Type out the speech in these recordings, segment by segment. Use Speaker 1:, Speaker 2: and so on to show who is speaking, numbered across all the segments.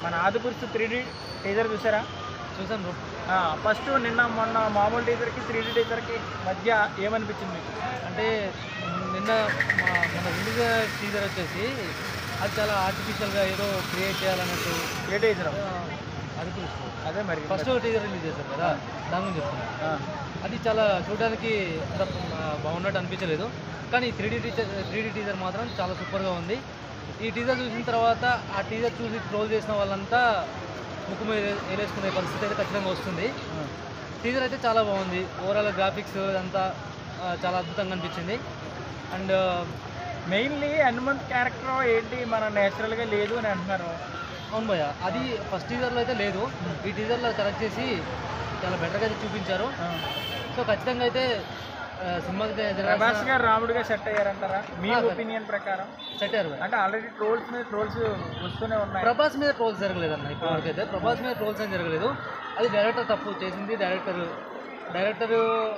Speaker 1: మన Adipurush three D teaser చూసారా
Speaker 2: చూసాను బ్రో
Speaker 1: ఫస్ట్ నిన్న మొన్న మామూలు టీజర్కి త్రీ డీ టీజర్కి మధ్య ఏమనిపించింది మీకు
Speaker 2: అంటే నిన్న మా మన రిలీజ్ టీజర్ వచ్చేసి అది చాలా ఆర్టిఫిషియల్గా ఏదో క్రియేట్ చేయాలన్నట్టు
Speaker 1: ఏ టీజర్
Speaker 2: ఆ, అది తెలుసు
Speaker 1: అదే మరి
Speaker 2: ఫస్ట్ టీజర్ రిలీజ్ చేశారు కదా దాని గురించి చెప్తున్నా
Speaker 1: ఆ,
Speaker 2: అది చాలా చూడడానికి అంత ఆ, బాగున్నట్టు అనిపించలేదు కానీ three D teacher three D teaser మాత్రం చాలా సూపర్గా ఉంది ఈ టీజర్ చూసిన తర్వాత ఆ టీజర్ చూసి ట్రోల్ చేసిన వాళ్ళంతా ముక్కు మీద వేలేసుకునే పరిస్థితి అయితే ఖచ్చితంగా వస్తుంది
Speaker 1: ఆ.
Speaker 2: టీజర్ అయితే చాలా బాగుంది ఓవరాల్ గ్రాఫిక్స్ అంతా ఆ, చాలా అద్భుతంగా అనిపించింది అండ్
Speaker 1: మెయిన్లీ హనుమంత్ క్యారెక్టర్ ఏంటి మన నేచురల్గా లేదు అని అంటున్నారు
Speaker 2: అవును భయ్య అది ఫస్ట్ టీజర్లో అయితే లేదు ఈ టీజర్లో కరెక్ట్ చేసి చాలా బెటర్గా అయితే చూపించారు
Speaker 1: ఆ.
Speaker 2: సో ఖచ్చితంగా అయితే ఆ, సినిమాకి
Speaker 1: ప్రభాస్
Speaker 2: జరగాల్సిన
Speaker 1: గారు రాముడిగా సెట్ అయ్యారంటారా మీ
Speaker 2: ఆ,
Speaker 1: ఒపీనియన్ ప్రకారం
Speaker 2: సెట్ అయ్యారు భయ్య.
Speaker 1: అంటే ఆల్రెడీ ట్రోల్స్ మీద ట్రోల్స్ వస్తూనే ఉన్నాయి
Speaker 2: ప్రభాస్ మీద ట్రోల్స్ జరగలేదు అన్న ఇప్పటివరకు అయితే ప్రభాస్ మీద ట్రోల్స్ ఏం జరగలేదు అది డైరెక్టర్ తప్పు చేసింది డైరెక్టర్ డైరెక్టర్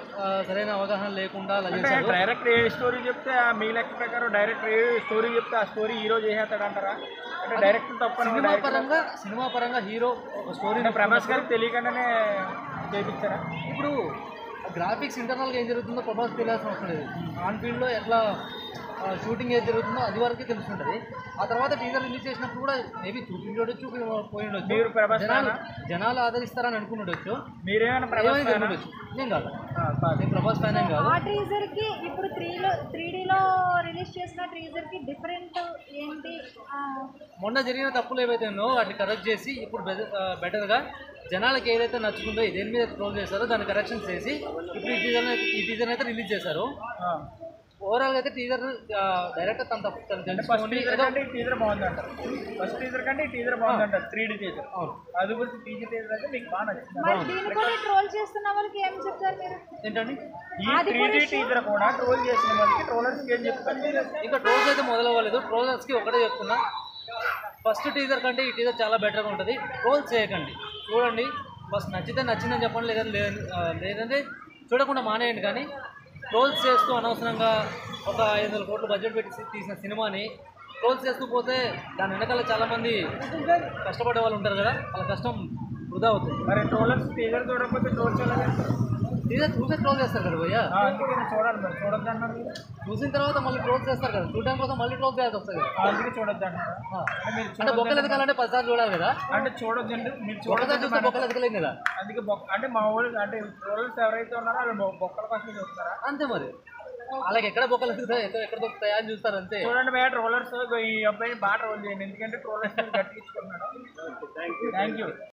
Speaker 2: సరైన అవగాహన లేకుండా అలా
Speaker 1: అంటే
Speaker 2: చేశారు
Speaker 1: డైరెక్టర్ ఏ స్టోరీ చెప్తే ఆ మీ లెక్క ప్రకారం డైరెక్టర్ ఏ స్టోరీ చెప్తే ఆ స్టోరీ హీరో చేసేస్తాడు అంటారా అంటే డైరెక్టర్ తప్పని
Speaker 2: సినిమా పరంగా సినిమా పరంగా హీరో ఒక స్టోరీ
Speaker 1: అంటే ప్రభాస్ గారికి తెలియకుండానే చేపించారా
Speaker 2: ఇప్పుడు గ్రాఫిక్స్ ఇంటర్నల్గా ఏం జరుగుతుందో ప్రభాస్ తెలియాల్సిన అవసరం లేదు ఆన్ ఫీల్డ్లో ఎట్లా షూటింగ్ ఏది జరుగుతుందో అది వరకే తెలుస్తుంటుంది ఆ తర్వాత టీజర్ రిలీజ్ చేసినప్పుడు కూడా మేబీ చూపించవచ్చు పోయి ఉండొచ్చు
Speaker 1: మీరు ప్రభాస్
Speaker 2: జనాలు
Speaker 1: ఫ్యానా?
Speaker 2: జనాలు ఆదరిస్తారని అనుకుంటుండొచ్చు
Speaker 1: మీరేమైనా ప్రభాస్
Speaker 2: ఏమైనా
Speaker 1: ఫ్యానా?
Speaker 2: ఉండొచ్చు నేను కాదు
Speaker 1: ఆ, కాదు.
Speaker 2: నేను ప్రభాస్ ఫ్యాన్ ఏం కాదు
Speaker 3: ఆ టీజర్ కి ఇప్పుడు త్రీలో త్రీ డీలో రిలీజ్ చేసిన టీజర్ కి డిఫరెంట్ ఏంటి ఆ,
Speaker 2: మొన్న జరిగిన తప్పులు ఏవైతే ఉన్నాయో వాటిని కరెక్ట్ చేసి ఇప్పుడు బెటర్గా జనాలకి ఏదైతే నచ్చుకుందో దేని మీద ట్రోల్ చేశారో దాన్ని కరెక్షన్స్ చేసి ఇప్పుడు ఈ టీజర్ ఈ టీజర్ అయితే రిలీజ్ చేశారు
Speaker 1: ఆ.
Speaker 2: ఓవరాల్ గా అయితే టీజర్ డైరెక్టర్ తన తప్పు తను
Speaker 1: ఫస్ట్
Speaker 2: తెలుసుకోండి
Speaker 1: టీజర్
Speaker 2: ఏదో
Speaker 1: కంటే ఈ టీజర్ బాగుందంటారు ఫస్ట్ టీజర్ కంటే ఈ టీజర్ బాగుందంటారు త్రీ డీ టీజర్
Speaker 2: అవును
Speaker 1: అది గురించి టీజర్ టీజర్ అయితే మీకు బాగా నచ్చింది
Speaker 3: మరి దీని కూడా ట్రోల్ చేస్తున్న వాళ్ళకి ఏం చెప్తారు మీరు
Speaker 2: ఏంటండి
Speaker 1: ఈ త్రీ డీ టీజర్ కూడా ట్రోల్ చేసిన వాళ్ళకి ట్రోలర్స్ ఏం చెప్తారు
Speaker 2: ఇంకా ట్రోల్స్ అయితే మొదలవ్వలేదు ట్రోలర్స్కి ఒకటే చెప్తున్నా ఫస్ట్ టీజర్ కంటే ఈ టీజర్ చాలా బెటర్గా ఉంటుంది ట్రోల్స్ చేయకండి చూడండి ఫస్ట్ నచ్చితే నచ్చిందని చెప్పండి లేదంటే లేదని ఆ, లేదంటే చూడకుండా మానేయండి కానీ ట్రోల్స్ చేస్తూ అనవసరంగా ఒక ఐదు వందల కోట్లు బడ్జెట్ పెట్టి తీసిన సినిమాని ట్రోల్స్ చేస్తూ పోతే దాని వెనకాల చాలామంది కష్టపడే వాళ్ళు ఉంటారు కదా వాళ్ళ కష్టం వృధా అవుతుంది
Speaker 1: మరి ట్రోలర్స్ టీజర్ చూడకపోతే ట్రోల్ చేయాలి
Speaker 2: టీజర్ చూసే ట్రోల్ చేస్తారు కదా భయ్యా
Speaker 1: అందుకే నేను చూడాలి మరి చూడొద్దు అన్నారు మీరు.
Speaker 2: చూసిన తర్వాత మళ్ళీ ట్రోల్ చేస్తారు కదా చూడడం కోసం మళ్ళీ ట్రోల్ చేయాల్సి వస్తుంది కదా
Speaker 1: ఆ, అందుకే చూడొద్దు అంటారా
Speaker 2: ఆ.
Speaker 1: అంటే మీరు
Speaker 2: అంటే బొక్కలు ఎదగాలంటే పదిసార్లు చూడాలి కదా
Speaker 1: అంటే చూడొద్దు అంటే మీరు
Speaker 2: ఒకసారి
Speaker 1: చూడొద్దు
Speaker 2: చూస్తే బొక్కలు ఎదగలేం కదా
Speaker 1: అందుకే బొక్క అంటే మా వాళ్ళు అంటే ట్రోలర్స్ ఎవరైతే ఉన్నారో వాళ్ళు బొ- బొక్కల కోసం చూస్తారా
Speaker 2: అంతే మరి వాళ్ళకి ఎక్కడ బొక్కలు ఎదుగుతాయి ఎక్కడ ఎక్కడ దొరుకుతాయా అని చూస్తారు అంతే
Speaker 1: చూడండి భయ ట్రోలర్స్ ఈ అబ్బాయిని బాగా ట్రోల్ చేయండి ఎందుకంటే ట్రోలర్స్ గట్టించుకున్నాడు థ్యాంక్ యూ